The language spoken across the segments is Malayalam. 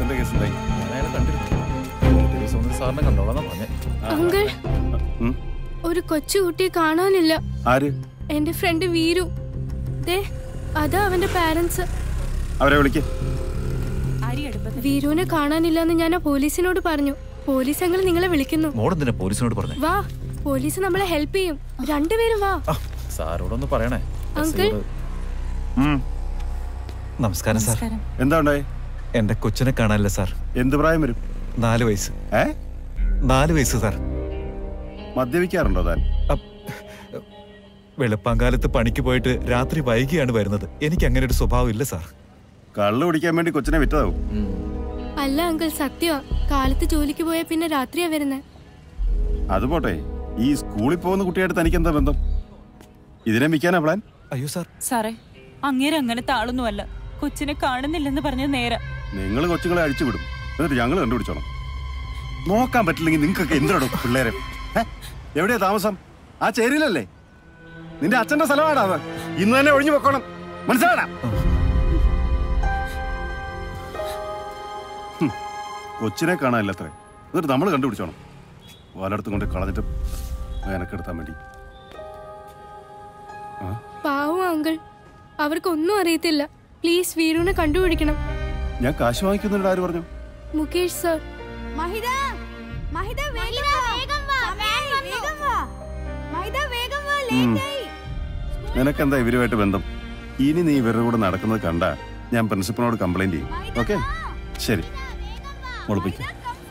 അർജുന്റെ കേസ് എന്തായി ഞാൻ അയാളെ കണ്ടിരുന്നു ഒരു ദിവസം ഒന്ന് സാറിനെ കണ്ടോളാന്നാ പറഞ്ഞേ അങ്കിൾ ഉം. ഒരു കൊച്ചു കുട്ടിയെ കാണാനില്ല ആര് എന്റെ ഫ്രണ്ട് വീരു ദേ അതാ അവന്റെ പാരന്റ്സ് അവരെ വിളിക്ക് വീരുവിനെ കാണാനില്ല എന്ന് ഞാൻ ആ പോലീസിനോട് പറഞ്ഞു പോലീസ് അങ്കിൾ നിങ്ങളെ വിളിക്കുന്നു മോളെന്തിനാ പോലീസിനോട് പറഞ്ഞേ വാ പോലീസ് നമ്മളെ ഹെൽപ്പ് ചെയ്യും രണ്ടുപേരും വാ ആ, സാറോടൊന്ന് പറയണേ അങ്കിൾ എസ്.ഐയോട്. ഉം. നമസ്കാരം സാർ എന്താ ഉണ്ടായി എന്റെ കൊച്ചിനെ കാണാനില്ല സാർ എന്ത് പ്രായം വരും നാല് വയസ്സ് ഏ നാല് വയസ്സ് സാർ മദ്യപിക്കാറുണ്ടോ താൻ അപ്പ് വെളുപ്പാങ്കാലത്ത് പണിക്ക് പോയിട്ട് രാത്രി വൈകിയാണ് വരുന്നത് എനിക്ക് അങ്ങനെ ഒരു സ്വഭാവം ഇല്ല സാർ കള്ളു കുടിക്കാൻ വേണ്ടി കൊച്ചിനെ വിറ്റതാവും ഉം. അല്ല അങ്കിൾ സത്യമാ കാലത്ത് ജോലിക്ക് പോയാ പിന്നെ രാത്രിയാ വരുന്നേ അത് പോട്ടെ ഈ സ്കൂളിൽ പോകുന്ന കുട്ടിയായിട്ട് തനിക്ക് എന്താ ബന്ധം ഇതിനെ വിൽക്കാനാ പ്ലാൻ അയ്യോ സാർ സാറേ അങ്ങേര് അങ്ങനത്തെ ആളൊന്നുമല്ല കൊച്ചിനെ കാണുന്നില്ലെന്ന് പറഞ്ഞ നേരെ നിങ്ങൾ കൊച്ചുങ്ങളെ അഴിച്ചു വിടും എന്നിട്ട് ഞങ്ങൾ കണ്ടുപിടിച്ചോണം നോക്കാൻ പറ്റില്ലെങ്കിൽ നിങ്ങൾക്കൊക്കെ എന്തിനോ പിള്ളേരെ ഏ? എവിടെയാ താമസം ആ ചേരിയിലല്ലേ നിന്റെ അച്ഛന്റെ സ്ഥലമാടാ അത് ഇന്ന് തന്നെ ഒഴിഞ്ഞു വെക്കണം മനസ്സിലാടാ ഹും. കൊച്ചിനെ കാണാനില്ല അത്രേ എന്നിട്ട് നമ്മൾ കണ്ടുപിടിച്ചോണം വലയിടത്തും കൊണ്ട് കളഞ്ഞിട്ട് വേനക്കെടുത്താൻ വേണ്ടി പാവം അങ്കിൾ അവർക്കൊന്നും അറിയത്തില്ല പ്ലീസ് വീരുവിനെ കണ്ടുപിടിക്കണം ഞാൻ കാശ് വാങ്ങിക്കുന്നുണ്ട് ആര് പറഞ്ഞു മുകേഷ് സർ മഹിത മഹിത വേഗം വാ വേഗം വാ വേഗം വാ മഹിത വേഗം വാ ഉം. ലേറ്റ് ആയി നിനക്കെന്താ ഇവരുമായിട്ട് ബന്ധം ഇനി നീ ഇവരുടെ കൂടെ നടക്കുന്നത് കണ്ട ഞാൻ പ്രിൻസിപ്പളിനോട് കംപ്ലൈന്റ് ചെയ്യും ഓക്കെ ശരി മുളപ്പിക്കും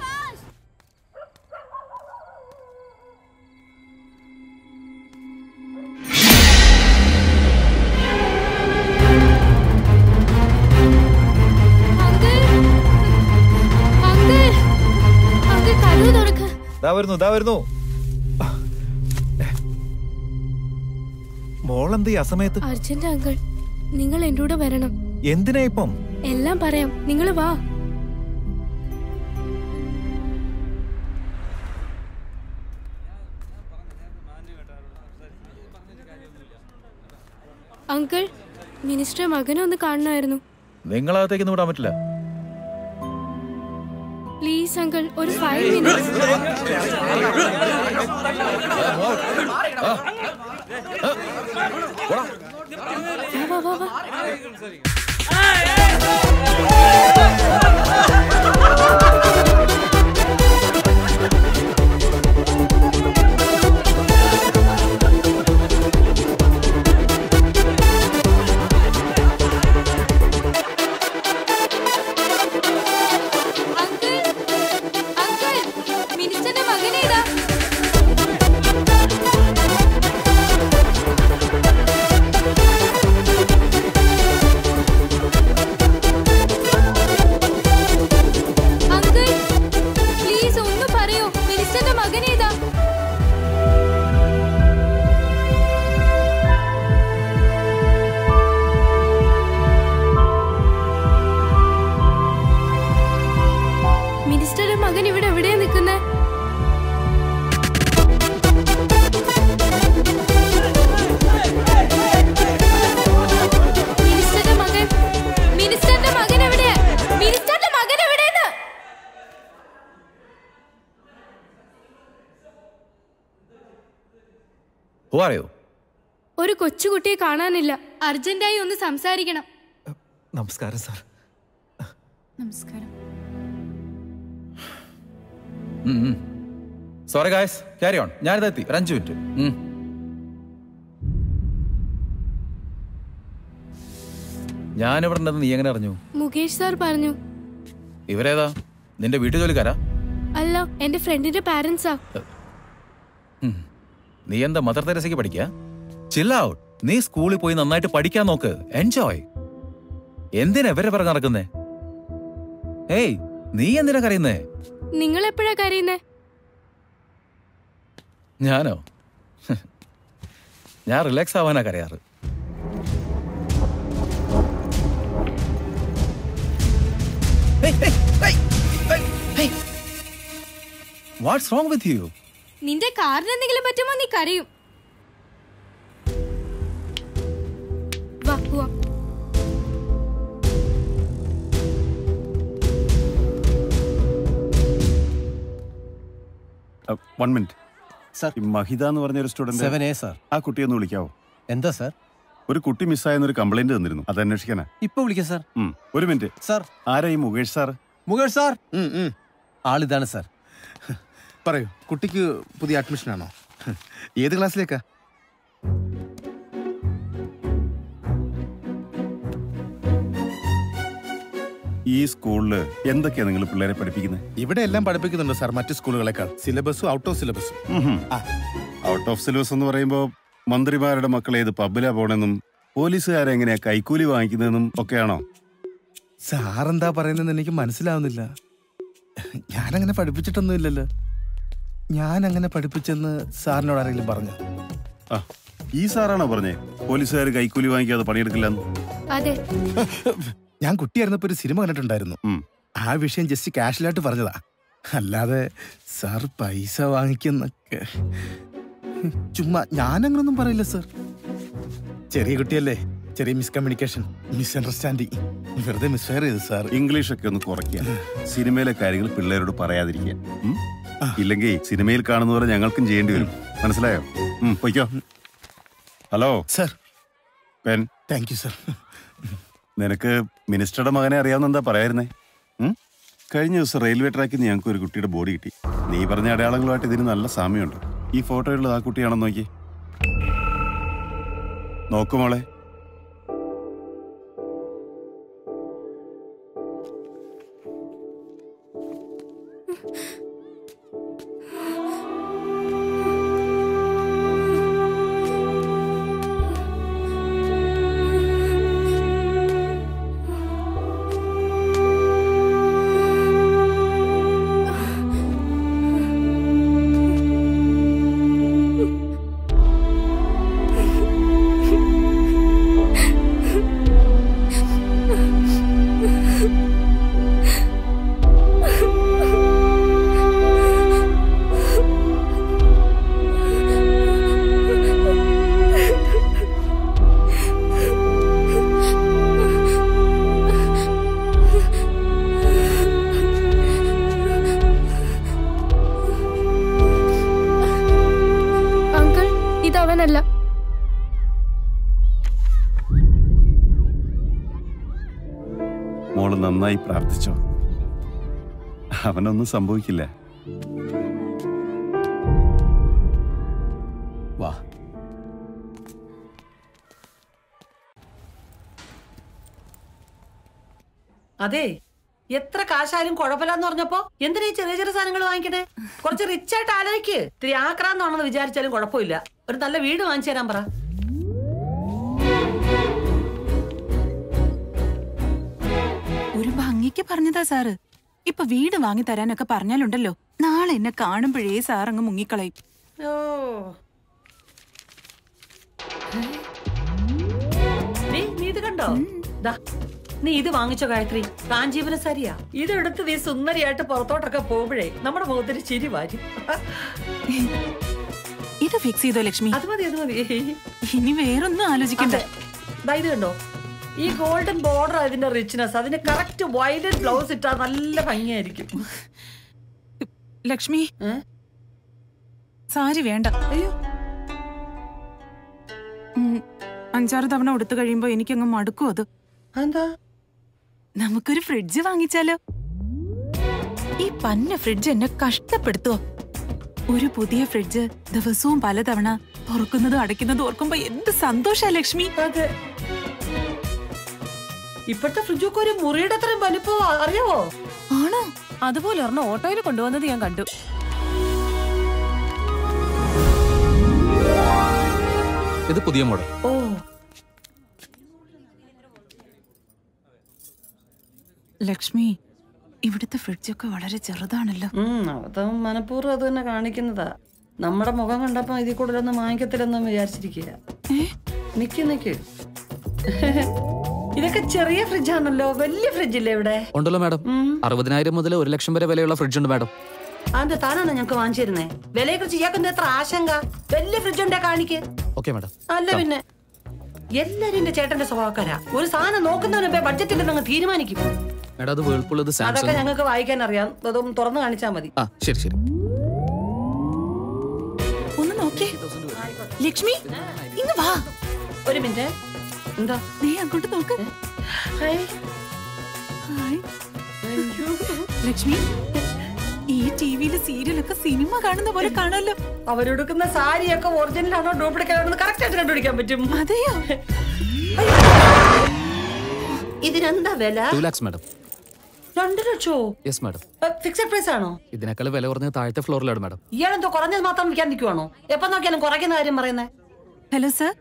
അങ്കിൾ അങ്കിൾ അങ്കിൾ കഥവ് തുറക്ക ദാ വരുന്നു ദാ വരുന്നു മോളെന്ത് ഈ അസമയത്ത് അർജന്റ് അങ്കിൾ നിങ്ങൾ എൻ്റെ കൂടെ വരണം എന്തിനാ ഇപ്പം എല്ലാം പറയാം നിങ്ങൾ വാ അങ്കിൾ മിനിസ്റ്റർ മകനെ ഒന്ന് കാണണമായിരുന്നു നിങ്ങളകത്തേക്കൊന്നും വിടാൻ പറ്റില്ല പ്ലീസ് അങ്കിൾ ഒരു ഫൈവ് മിനിറ്റ്സ് വാ വാ വാ വാ അങ്കിൾ അങ്കിൾ മിനിസ്റ്ററിന്റെ മകനേതാ അങ്കിൾ പ്ലീസ് ഒന്ന് പറയൂ മിനിസ്റ്ററിന്റെ മകനേതാ മിനിസ്റ്ററുടെ മകൻ ഇവിടെ എവിടെയാ നിൽക്കുന്നേ മിനിസ്റ്ററുടെ മകൻ മിനിസ്റ്ററുടെ മകൻ എവിടെയാ മിനിസ്റ്ററുടെ മകൻ എവിടെയെന്ന് ഹു അറിയോ ഒരു കൊച്ചുകുട്ടിയെ കാണാനില്ല അർജന്റായി ഒന്ന് സംസാരിക്കണം നമസ്കാരം സാർ നമസ്കാരം സോറി ഗായ്സ് ക്യാരി ഓൺ ഞാനിതെത്തി ഒരു അഞ്ചു മിനിറ്റ് ഉം. ഞാനിവിടെ ഉണ്ടെന്ന് നീ എങ്ങനെ അറിഞ്ഞു മുകേഷ് സാർ പറഞ്ഞു ഇവരേതാ നിന്റെ വീട്ടു ജോലിക്കാരാ അല്ല എന്റെ ഫ്രണ്ടിന്റെ പാരന്റ്സാ ഉം. നീ എന്താ മദർ തെരേസയ്ക്ക് പഠിക്കാ ചില്ല ഔട്ട് നീ സ്കൂളിൽ പോയി നന്നായിട്ട് പഠിക്കാൻ നോക്ക് എൻജോയ് എന്തിനാ ഇവരെ പറഞ്ഞ് നടക്കുന്നേ ഏയ് നീ എന്തിനാ കരയുന്നേ നിങ്ങൾ എപ്പോഴാ കരയുന്നേ ഞാനോ ഞാൻ റിലാക്സ് ആവാനാ കരയാറ് വാട്ട്സ് റോങ് വിത്ത് യു നിന്റെ കാറിന് എന്തെങ്കിലും പറ്റുമോ നീ കരയും വാ പോവാം വൺ മിനിറ്റ് സർ. ഈ മഹിത എന്ന് പറഞ്ഞ ഒരു സ്റ്റുഡന്റ് സെവൻ എ സാർ ആ കുട്ടിയെ ഒന്ന് വിളിക്കാവോ എന്താ സാർ ഒരു കുട്ടി മിസ്സായെന്നൊരു കംപ്ലൈന്റ് തന്നിരുന്നു അത് അന്വേഷിക്കാനാ ഇപ്പൊ വിളിക്കാം സാർ ഉം, ഒരു മിനിറ്റ് സാർ ആരാ ഈ മുകേഷ് സാർ മുകേഷ് സാർ ആളിതാണ് സാർ പറയൂ കുട്ടിക്ക് പുതിയ അഡ്മിഷൻ ആണോ ഏത് ക്ലാസ്സിലേക്കാ ഈ സ്കൂളില് എന്തൊക്കെയാ നിങ്ങൾ പിള്ളേരെ പഠിപ്പിക്കുന്നത് ഇവിടെ എല്ലാം പഠിപ്പിക്കുന്നുണ്ട് സാർ മറ്റു സ്കൂളുകളെക്കാൾ സിലബസും ഔട്ട് ഓഫ് സിലബസും ഔട്ട് ഓഫ് സിലബസ് എന്ന് പറയുമ്പോൾ മന്ത്രിമാരുടെ മക്കൾ ഏത് പബ്ബിലാ പോണെന്നും പോലീസുകാരെങ്ങനെയാ കൈക്കൂലി വാങ്ങിക്കുന്നതെന്നും ഒക്കെയാണോ സാർ എന്താ പറയുന്നതെന്ന് എനിക്ക് മനസ്സിലാവുന്നില്ല ഞാനങ്ങനെ പഠിപ്പിച്ചിട്ടൊന്നും ഇല്ലല്ലോ ഞാൻ അങ്ങനെ പഠിപ്പിച്ചെന്ന് സാറിനോട് ആരെങ്കിലും പറഞ്ഞു ആ ഈ സാറാണോ പറഞ്ഞേ പോലീസുകാർ കൈക്കൂലി വാങ്ങിക്കാതെ പണിയെടുക്കില്ലെന്ന് അതെ ഞാൻ കുട്ടിയായിരുന്നപ്പോ ഒരു സിനിമ കണ്ടിട്ടുണ്ടായിരുന്നു ഉം. ആ വിഷയം ജസ്റ്റ് കാഷ്വലായിട്ട് പറഞ്ഞതാ അല്ലാതെ സാർ പൈസ വാങ്ങിക്കുന്നൊക്കെ ചുമ്മാ ഞാനങ്ങനൊന്നും പറയില്ല സാർ ചെറിയ കുട്ടിയല്ലേ ചെറിയ മിസ്കമ്മ്യൂണിക്കേഷൻ മിസ്അണ്ടർസ്റ്റാൻഡിങ് വെറുതെ മിസ്ഫയർ ചെയ്തു സാർ ഇംഗ്ലീഷൊക്കെ ഒന്ന് കുറയ്ക്കുക സിനിമയിലെ കാര്യങ്ങൾ പിള്ളേരോട് പറയാതിരിക്കുക ഉം? ഇല്ലെങ്കിൽ സിനിമയിൽ കാണുന്ന പോലെ ഞങ്ങൾക്കും ചെയ്യേണ്ടി വരും മനസ്സിലായോ ഉം, പൊയ്ക്കോ hello sir pen thank you sir നിനക്ക് മിനിസ്റ്ററുടെ മകനെ അറിയാവുന്ന എന്താ പറയായിരുന്നേ ഉം? കഴിഞ്ഞ ദിവസം റെയിൽവേ ട്രാക്കിൽ നിന്ന് ഞങ്ങൾക്ക് ഒരു കുട്ടിയുടെ ബോഡി കിട്ടി നീ പറഞ്ഞ അടയാളങ്ങളുമായിട്ട് ഇതിന് നല്ല സാമ്യമുണ്ട് ഈ ഫോട്ടോയിലുള്ളത് ആ കുട്ടിയാണെന്ന് നോക്കി നോക്കു മോളെ അങ്കിൾ ഇതവനല്ല മോള് നന്നായി പ്രാർത്ഥിച്ചോ അവനൊന്നും സംഭവിക്കില്ല വാ അതെ എത്ര കാശായാലും കുഴപ്പമില്ലെന്ന് പറഞ്ഞപ്പോ എന്തിനാ ഈ ചെറിയ ചെറിയ സാധനങ്ങൾ വാങ്ങിക്കണേ കുറച്ച് റിച്ച് ആയിട്ട് ആലോചിക്ക് ഇത്തിരി ആക്രാന്നാണെന്ന് വിചാരിച്ചാലും കുഴപ്പമില്ല ഒരു നല്ല വീട് വാങ്ങിച്ചു തരാൻ പറ ഒരു ഭംഗിക്ക് പറഞ്ഞതാ സാറ് ഇപ്പൊ വീട് വാങ്ങി തരാനൊക്കെ പറഞ്ഞാലുണ്ടല്ലോ നാളെ എന്നെ കാണുമ്പോഴേ സാർ അങ്ങ് മുങ്ങിക്കളയും ഓ നീ നീ ഇത് കണ്ടോ ദാ, നീ ഇത് വാങ്ങിച്ചോ ഗായത്രി കാഞ്ചീപന സാരിയാ ഇതെടുത്ത് നീ സുന്ദരിയായിട്ട് പുറത്തോട്ടൊക്കെ പോകുമ്പോഴേ നമ്മുടെ മുഖത്തിന് ചിരി വാരും ഇത് ഫിക്സ് ചെയ്തോ ലക്ഷ്മി അത് മതി അത് മതി ഇനി വേറൊന്നും ആലോചിക്കണ്ട അതെ. ദാ ഇത് കണ്ടോ ഈ ഗോൾഡൻ ബോർഡർ അതിന്റെ റിച്ച്നെസ് അതിന് കറക്റ്റ് വൈലറ്റ് ബ്ലൗസ് ഇട്ടാ നല്ല ഭംഗിയായിരിക്കും ലക്ഷ്മി ഏ? സാരി വേണ്ട അയ്യോ ഉം, അഞ്ചാറ് തവണ ഉടുത്തു കഴിയുമ്പോ എനിക്കങ്ങ് മടുക്കും അത് എന്താ നമുക്കൊരു ഫ്രിഡ്ജ് വാങ്ങിച്ചാലോ ഈ പന്ന ഫ്രിഡ്ജ് എന്നെ കഷ്ടപ്പെടുത്തുവോ ഒരു പുതിയ ഫ്രിഡ്ജ് ദിവസവും പലതവണ തുറക്കുന്നതും അടയ്ക്കുന്നതും ഓർക്കുമ്പോ എന്ത് സന്തോഷാ ലക്ഷ്മി അതെ ഇപ്പോഴത്തെ ഫ്രിഡ്ജൊക്കെ ഒരു മുറിയുടെ അത്രയും വലിപ്പോ അറിയാവോ ആണോ അതുപോലെ ഒരെണ്ണം ഓട്ടോയിൽ കൊണ്ടുവന്നത് ഞാൻ കണ്ടു ഇത് പുതിയ മോഡൽ ഓ ലക്ഷ്മി ഇവിടുത്തെ ഫ്രിഡ്ജൊക്കെ വളരെ ചെറുതാണല്ലോ ഉം, അത് മനഃപൂർവ്വം അത് തന്നെ കാണിക്കുന്നതാ നമ്മുടെ മുഖം കണ്ടപ്പോ ഇതിൽ കൂടുതലൊന്നും വാങ്ങിക്കത്തില്ലെന്നും വിചാരിച്ചിരിക്കുക നിക്ക് നിക്ക് ഇതൊക്കെ ചെറിയ ഫ്രിഡ്ജാണല്ലോ വലിയ ഫ്രിഡ്ജില്ലേ ഇവിടെ ഉണ്ടല്ലോ മാഡം അറുപതിനായിരം മുതൽ ഒരു ലക്ഷം വരെ വിലയുള്ള ഫ്രിഡ്ജ് ഉണ്ട് മാഡം അതിന്റെ താനാണ് ഞങ്ങക്ക് വാങ്ങിച്ചിരുന്നേ വിലയെ കുറിച്ച് ഇയാൾക്ക് എത്ര ആശങ്ക വലിയ ഫ്രിഡ്ജ് ഉണ്ടാ കാണിക്ക് ഓക്കെ മാഡം അല്ല പിന്നെ എല്ലാരും എന്റെ ചേട്ടന്റെ സ്വഭാവക്കാരാ ഒരു സാധനം നോക്കുന്നതിന് മുമ്പേ ബഡ്ജറ്റിൽ നിങ്ങൾ തീരുമാനിക്കും മാഡം അത് വേൾപൂൾ ഇത് അതൊക്കെ സാംസങ് ഞങ്ങൾക്ക് വായിക്കാൻ അറിയാം അതും തുറന്നു കാണിച്ചാൽ മതി ആ ശരി ശരി നോക്കിയേ ലക്ഷ്മി ഇന്ന് വാ ഒരു മിനിറ്റ് എന്താ നീ അങ്ങോട്ട് നോക്ക് ഹായ്. ഹായ്. ലക്ഷ്മി ഈ ടിവിയില് സീരിയലൊക്കെ സിനിമ കാണുന്ന പോലെ കാണാലോ അവരെടുക്കുന്ന സാരിയൊക്കെ ഒറിജിനൽ ആണോ ഡ്യൂപ്ലിക്കേറ്റ് ആണോ കറക്റ്റ് ആയിട്ട് കണ്ടുപിടിക്കാൻ പറ്റും അതെയോ ഇതിനെന്താ വില ടു ലാക്സ് മാഡം രണ്ടു ലക്ഷോ യെസ് മാഡം ഫിക്സഡ് പ്രൈസ് ആണോ ഇതിനേക്കാൾ വില കുറഞ്ഞത് താഴത്തെ ഫ്ലോറിലാണ് മാഡം ഇയാളെന്തോ കുറഞ്ഞത് മാത്രം വിൽക്കാൻ നിൽക്കുവാണോ എപ്പോ നോക്കിയാലും കുറയ്ക്കുന്ന കാര്യം പറയുന്നേ ഹലോ സർ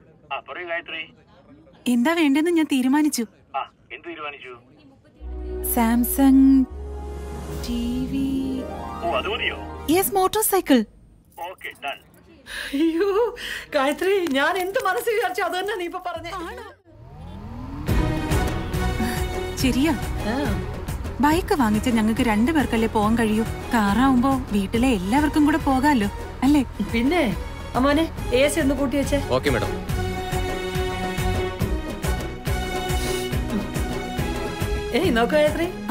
എന്താ വേണ്ടെന്ന് ഞാൻ തീരുമാനിച്ചു Samsung T V yes motorcycle അയ്യോ ഗായത്രി ഞാൻ എന്ത് മനസ്സിൽ വിചാരിച്ചു അത് തന്നെ നീ ഇപ്പൊ പറഞ്ഞേ ശരിയാ ബൈക്ക് വാങ്ങിച്ച ഞങ്ങൾക്ക് രണ്ടുപേർക്കല്ലേ പോകാൻ കഴിയൂ കാറാവുമ്പോ വീട്ടിലെ എല്ലാവർക്കും കൂടെ പോകാലോ അല്ലേ പിന്നെ അമ്മോനെ എ സി ഒന്ന് കൂട്ടി വെച്ചേ ഓക്കെ മാഡം ഏയ് നോക്കൂ ഗായത്രി